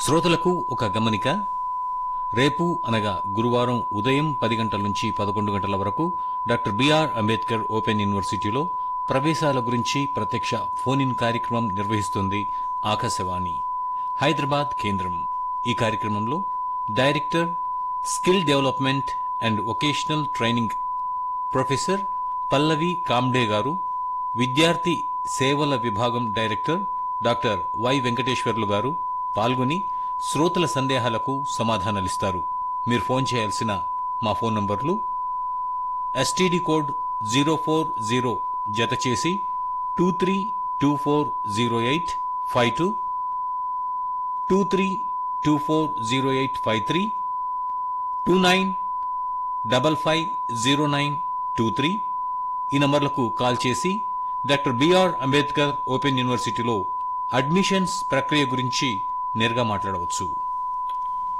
శ్రోతలకు ఒక గమనిక రేపు అనగా గురువారం ఉదయం పది గంటల నుంచి పదకొండు గంటల వరకు డాక్టర్ బిఆర్ అంబేద్కర్ ఓపెన్ యూనివర్సిటీలో ప్రవేశాల గురించి ప్రత్యక్ష ఫోన్ ఇన్ కార్యక్రమం నిర్వహిస్తుంది ఆకాశవాణి హైదరాబాద్ కేంద్రం ఈ కార్యక్రమంలో director skill development and vocational training professor Pallavi Kamde గారు విద్యార్థి సేవల విభాగం డైరెక్టర్ డాక్టర్ వై వెంకటేశ్వర్లు గారు పాల్గొని శ్రోతల సందేహాలకు సమాధానాలిస్తారు మీరు ఫోన్ చేయాల్సిన మా ఫోన్ నంబర్లు STD code zero four zero జత చేసి two three two four zero eight five two two three two four zero eight five three two nine double five zero nine two three ఈ నంబర్లకు call చేసి doctor BR Ambedkar open యూనివర్సిటీలో admissions ప్రక్రియ గురించి నేరుగా మాట్లాడవచ్చు